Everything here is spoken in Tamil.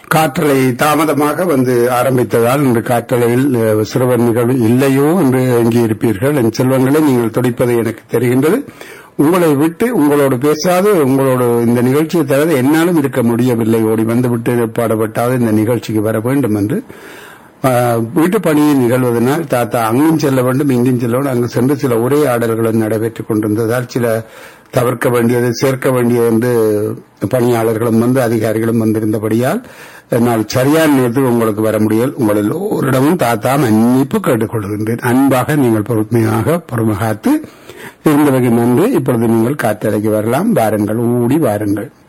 காற்றலை தாமதமாக வந்து ஆரம்பித்ததால் இன்று காற்றலையில் அஹ், சிறுவர் நிகழ்வு இல்லையோ என்று எங்கே இருப்பீர்கள் என் செல்வங்களை நீங்கள் துடிப்பது எனக்கு தெரிகின்றது உங்களை விட்டு உங்களோடு பேசாது உங்களோடு இந்த நிகழ்ச்சியை தவிர என்னாலும் இருக்க முடியவில்லை ஓடி வந்துவிட்டு பாடப்பட்டாவது இந்த நிகழ்ச்சிக்கு வர வேண்டும் என்று ஆஹ், வீட்டுப் பணியை நிகழ்வதனால் தாத்தா அங்கும் செல்ல வேண்டும் இங்கும் செல்ல வேண்டும் அங்கு சென்று சில உரையாடல்களும் நடைபெற்றுக் கொண்டிருந்ததால் சில தவிர்க்க வேண்டியது சேர்க்க வேண்டியது என்று பணியாளர்களும் வந்து அதிகாரிகளும் வந்திருந்தபடியால் என்னால் சரியான நேரத்தில் உங்களுக்கு வர முடியல் உங்கள் எல்லோரிடமும் தாத்தா மன்னிப்பு கேட்டுக்கொள்கின்றேன் அன்பாக நீங்கள் பொறுமையாக பொறுமை காத்து இருந்தவகை நன்றி இப்பொழுது நீங்கள் காற்றலைக்கு வரலாம் வாருங்கள் ஊடி வாருங்கள்